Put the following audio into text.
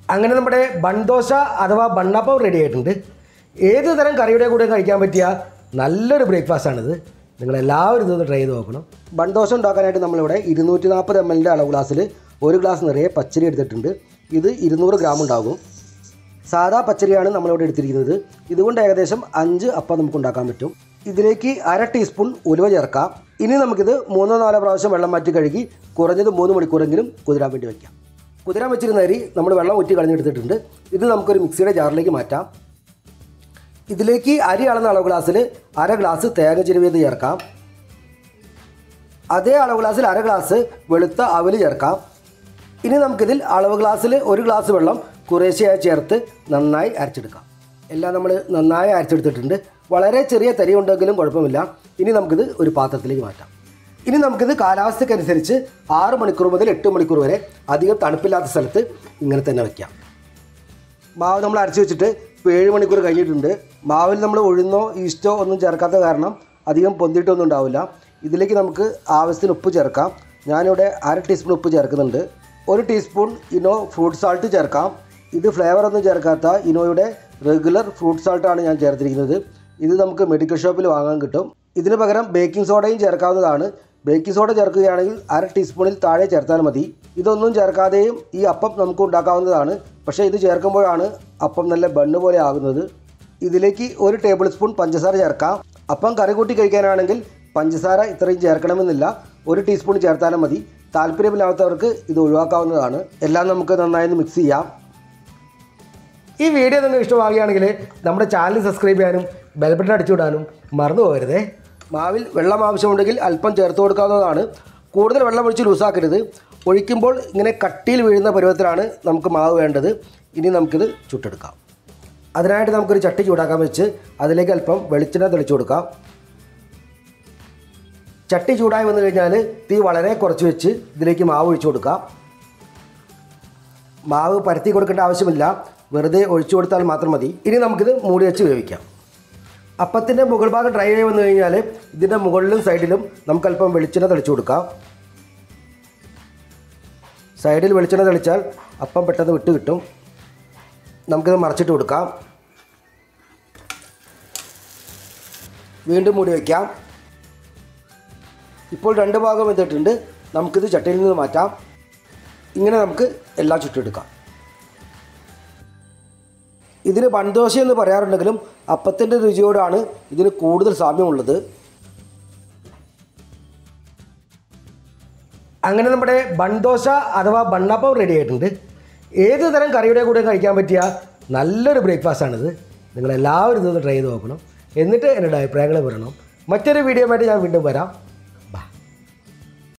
അങ്ങനെ നമ്മുടെ ബൺദോശ അഥവാ ബണ്ണപ്പം റെഡി ആയിട്ടുണ്ട് ഏത് തരം കറിയുടെ കൂടെ കഴിക്കാൻ പറ്റിയ നല്ലൊരു ബ്രേക്ക്ഫാസ്റ്റാണിത് നിങ്ങളെല്ലാവരും ഇതൊന്ന് ട്രൈ ചെയ്ത് നോക്കണം ബൺദോശ ഉണ്ടാക്കാനായിട്ട് നമ്മളിവിടെ ഇരുന്നൂറ്റി നാൽപ്പത് എം എല്ലിൻ്റെ അളവ് ഗ്ലാസ്സിൽ ഒരു ഗ്ലാസ് നിറയെ പച്ചരി എടുത്തിട്ടുണ്ട് ഇത് ഇരുന്നൂറ് ഗ്രാം ഉണ്ടാകും സാധാ പച്ചരിയാണ് നമ്മളിവിടെ എടുത്തിരിക്കുന്നത് ഇതുകൊണ്ട് ഏകദേശം അഞ്ച് അപ്പം നമുക്ക് ഉണ്ടാക്കാൻ പറ്റും ഇതിലേക്ക് അര ടീസ്പൂൺ ഉലുവ ചേർക്കാം ഇനി നമുക്കിത് മൂന്നോ നാലോ പ്രാവശ്യം വെള്ളം മാറ്റി കഴുകി കുറഞ്ഞത് മൂന്ന് മണിക്കൂറെങ്കിലും കുതിരാൻ വേണ്ടി വയ്ക്കാം കുതിരാൻ വെച്ചിരുന്ന അരി നമ്മൾ വെള്ളം ഊറ്റി കളഞ്ഞെടുത്തിട്ടുണ്ട് ഇത് നമുക്കൊരു മിക്സിയുടെ ജാറിലേക്ക് മാറ്റാം ഇതിലേക്ക് അരി അളന്ന അളവ് ഗ്ലാസ്സിൽ അര ഗ്ലാസ് തേങ്ങ ചിരുവിയത് ചേർക്കാം അതേ അളവ് ഗ്ലാസ്സിൽ അര ഗ്ലാസ് വെളുത്ത അവല് ചേർക്കാം ഇനി നമുക്കിതിൽ അളവ് ഗ്ലാസ്സിൽ ഒരു ഗ്ലാസ് വെള്ളം കുറേശ്ശെയായി ചേർത്ത് നന്നായി അരച്ചെടുക്കാം എല്ലാം നമ്മൾ നന്നായി അരച്ചെടുത്തിട്ടുണ്ട് വളരെ ചെറിയ തരി ഉണ്ടെങ്കിലും കുഴപ്പമില്ല ഇനി നമുക്കിത് ഒരു പാത്രത്തിലേക്ക് മാറ്റാം ഇനി നമുക്കിത് കാലാവസ്ഥയ്ക്കനുസരിച്ച് ആറ് മണിക്കൂർ മുതൽ എട്ട് മണിക്കൂർ വരെ അധികം തണുപ്പില്ലാത്ത സ്ഥലത്ത് ഇങ്ങനെ തന്നെ വയ്ക്കാം മാവ് നമ്മൾ അരച്ച് വെച്ചിട്ട് ഇപ്പോൾ ഏഴ് മണിക്കൂർ കഴിഞ്ഞിട്ടുണ്ട് മാവിൽ നമ്മൾ ഉഴുന്നോ ഈസ്റ്റോ ഒന്നും ചേർക്കാത്ത കാരണം അധികം പൊന്തിയിട്ടൊന്നും ഉണ്ടാവില്ല ഇതിലേക്ക് നമുക്ക് ആവശ്യത്തിന് ഉപ്പ് ചേർക്കാം ഞാനിവിടെ അര ടീസ്പൂൺ ഉപ്പ് ചേർക്കുന്നുണ്ട് ഒരു ടീസ്പൂൺ ഇനോ ഫ്രൂട്ട് സാൾട്ട് ചേർക്കാം ഇത് ഫ്ലേവർ ഒന്നും ചേർക്കാത്ത ഇനോയുടെ റെഗുലർ ഫ്രൂട്ട് സാൾട്ടാണ് ഞാൻ ചേർത്തിരിക്കുന്നത് ഇത് നമുക്ക് മെഡിക്കൽ ഷോപ്പിൽ വാങ്ങാൻ കിട്ടും ഇതിന് പകരം ബേക്കിംഗ് സോഡയും ചേർക്കാവുന്നതാണ് ബേക്കിംഗ് സോഡ ചേർക്കുകയാണെങ്കിൽ അര ടീസ്പൂണിൽ താഴെ ചേർത്താൽ മതി ഇതൊന്നും ചേർക്കാതെയും ഈ അപ്പം നമുക്ക് ഉണ്ടാക്കാവുന്നതാണ് പക്ഷേ ഇത് ചേർക്കുമ്പോഴാണ് അപ്പം നല്ല ബണ്ണ് പോലെ ആകുന്നത് ഇതിലേക്ക് ഒരു ടേബിൾ സ്പൂൺ പഞ്ചസാര ചേർക്കാം അപ്പം കറി കൂട്ടി കഴിക്കാനാണെങ്കിൽ പഞ്ചസാര ഇത്രയും ചേർക്കണമെന്നില്ല ഒരു ടീസ്പൂൺ ചേർത്താലും മതി താല്പര്യമില്ലാത്തവർക്ക് ഇത് ഒഴിവാക്കാവുന്നതാണ് എല്ലാം നമുക്ക് നന്നായി ഒന്ന് മിക്സ് ചെയ്യാം ഈ വീഡിയോ നിങ്ങൾക്ക് ഇഷ്ടമാകുകയാണെങ്കിൽ നമ്മുടെ ചാനൽ സബ്സ്ക്രൈബ് ചെയ്യാനും ബെൽബട്ടൺ അടിച്ചുവിടാനും മറന്നു പോകരുതേ മാവിൽ വെള്ളം ആവശ്യമുണ്ടെങ്കിൽ അല്പം ചേർത്ത് കൊടുക്കാവുന്നതാണ് കൂടുതൽ വെള്ളം ഒഴിച്ച് ലൂസാക്കരുത് ഒഴിക്കുമ്പോൾ ഇങ്ങനെ കട്ടിയിൽ വീഴുന്ന പരുവത്തിലാണ് നമുക്ക് മാവ് വേണ്ടത് ഇനി നമുക്കിത് ചുട്ടെടുക്കാം അതിനായിട്ട് നമുക്കൊരു ചട്ടി ചൂടാക്കാൻ വെച്ച് അതിലേക്ക് അല്പം വെളിച്ചെണ്ണ തെളിച്ചു കൊടുക്കാം ചട്ടി ചൂടായി വന്നു കഴിഞ്ഞാൽ തീ വളരെ കുറച്ച് വെച്ച് ഇതിലേക്ക് മാവ് ഒഴിച്ചു കൊടുക്കാം മാവ് പരത്തി കൊടുക്കേണ്ട ആവശ്യമില്ല വെറുതെ ഒഴിച്ചു കൊടുത്താൽ മാത്രം മതി ഇനി നമുക്കിത് മൂടി വെച്ച് വേവിക്കാം അപ്പത്തിൻ്റെ മുകൾ ഭാഗം ഡ്രൈ ആയി വന്നു കഴിഞ്ഞാൽ ഇതിൻ്റെ മുകളിലും സൈഡിലും നമുക്ക് അല്പം വെളിച്ചെണ്ണ തെളിച്ചു കൊടുക്കാം സൈഡിൽ വെളിച്ചെണ്ണ തെളിച്ചാൽ അപ്പം പെട്ടെന്ന് വിട്ട് കിട്ടും നമുക്കിത് മറച്ചിട്ട് കൊടുക്കാം വീണ്ടും മൂടി വയ്ക്കാം ഇപ്പോൾ രണ്ട് ഭാഗം വെന്തിട്ടുണ്ട് നമുക്കിത് ചട്ടിയിൽ നിന്ന് മാറ്റാം ഇങ്ങനെ നമുക്ക് എല്ലാം ചുട്ടെടുക്കാം ഇതിന് ബൺദോശ എന്ന് പറയാറുണ്ടെങ്കിലും അപ്പത്തിൻ്റെ രുചിയോടാണ് ഇതിന് കൂടുതൽ സാമ്യമുള്ളത് അങ്ങനെ നമ്മുടെ ബൺദോശ അഥവാ ബണ്ണപ്പം റെഡി ആയിട്ടുണ്ട് ഏത് തരം കറിയുടെ കൂടെ കഴിക്കാൻ പറ്റിയ നല്ലൊരു ബ്രേക്ക്ഫാസ്റ്റാണിത് നിങ്ങളെല്ലാവരും ഇതൊന്ന് ട്രൈ ചെയ്ത് നോക്കണം എന്നിട്ട് എന്നോട് അഭിപ്രായങ്ങൾ പറയണം മറ്റൊരു വീഡിയോ ആയിട്ട് ഞാൻ വീണ്ടും വരാം